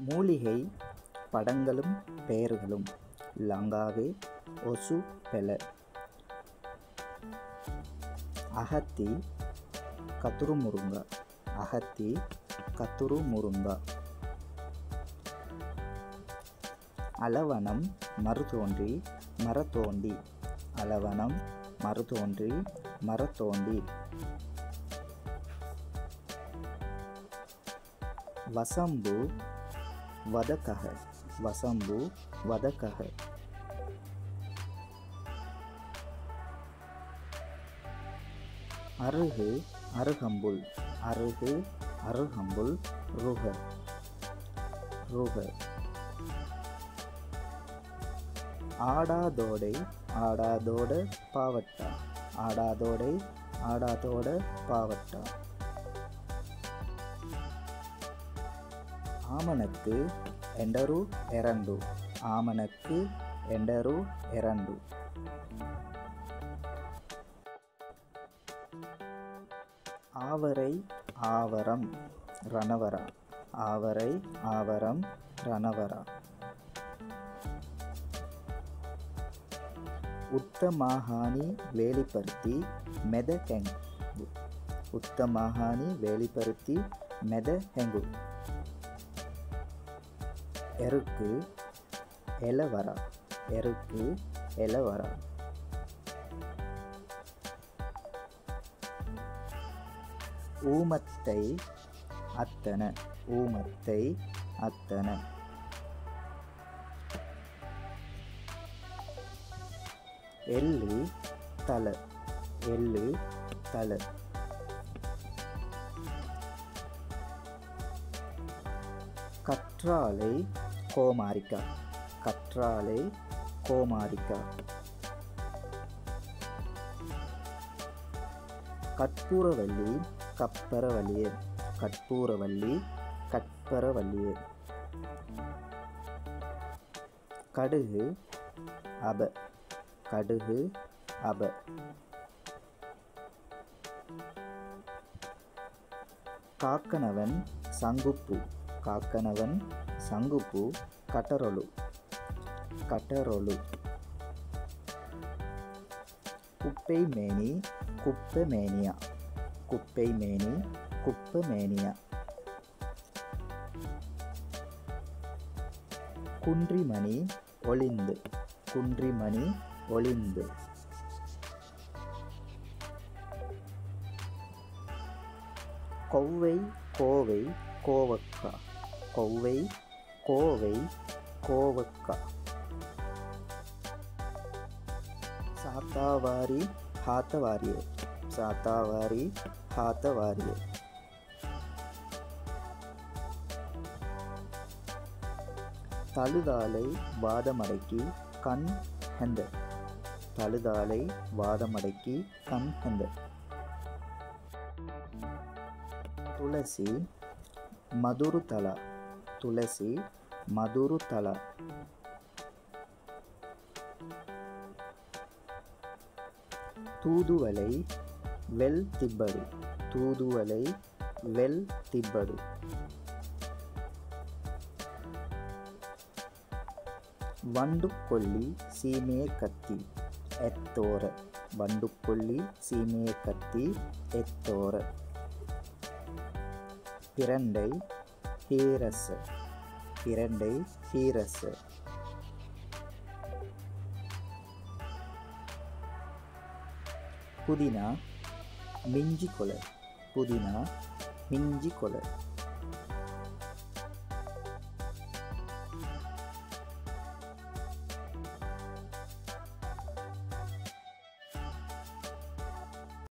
மூலிகை படங்களும் பெயர்களும் லங்காவே ஒசு பெல அகத்தி கத்துரு முருங்கா அகத்தி கத்துரு முருங்கா அலவனம் மறுதோன்றி மரத்தோண்டி அலவனம் மறுதோன்றி மரத்தோண்டி வசம்பு வதக்கக வசம்பு வதக்கக அருகு அருகம்புல் அருகு அருகம்புல் ருக ருக ஆடாதோடை ஆடாதோட பாவட்டா ஆடாதோடை ஆடாதோட பாவட்டா ఆమనకు ఎండరు ఎరండు ఆమనకు ఎండరు ఎరండు ఆవరై ఆవరం రణవర ఆవరై ఆవరం రణవర ఉత్తమాహాని వేలిపర్తి మెదకెంగు ఉత్తమాహాని వేలిపర్తి మెదహెంగు எருக்கு எலவரா எருக்கு எலவரா ஊமத்தை அத்தன ஊமத்தை அத்தன எள்ளு தல எள்ளு தல கற்றாழை கோமாரிக்கா கற்றாழை கோமாரிக்கா கற்பூரவல்லி கப்பரவல்லியே கற்பூரவல்லி கற்பரவல்லியே கடுகு அப கடுகு அப காக்கனவன் சங்குப்பூ కాకనవన్ సంగుపు కటరొలు కటరొలు కుప్పై మేని కుప్పమేనియా కుప్పై మేని కుప్పమేనియా குன்றிமணி ஒளிந்து குன்றிமணி ஒளிந்து கொவ்வை கோவை கோவக்கா கொவ்வை கோவை கோவக்கா சாத்தாவாரி ஹாத்தவாரியே சாத்தாவாரி ஹாத்தவாரியே தழுதாலை வாதமடக்கி கண் ஹெந்த தழுதாலை வாதமடக்கி கண் ஹெந்த ತುಳಸಿ ಮಧುರುತಲ ತುಳಸಿ ಮಧುರುತಲ ತೂದುವಲೈ ವೆಲ್ ತಿಬ್ಬಡು ತೂದುವಲೈ ವೆಲ್ ತಿಬ್ಬಡು ವಂಡುಕೊಲ್ಲಿ ಸೀಮೆಯ ಕತ್ತಿ ಎತ್ತೋರ ವಂಡುಕೊಲ್ಲಿ ಸೀಮೆಯ ಕತ್ತಿ ಎತ್ತೋರ பிரண்டை ஹீரஸ் பிரண்டை ஹீரஸ் புதினா மிஞ்சி கொலை புதினா மிஞ்சி கொலை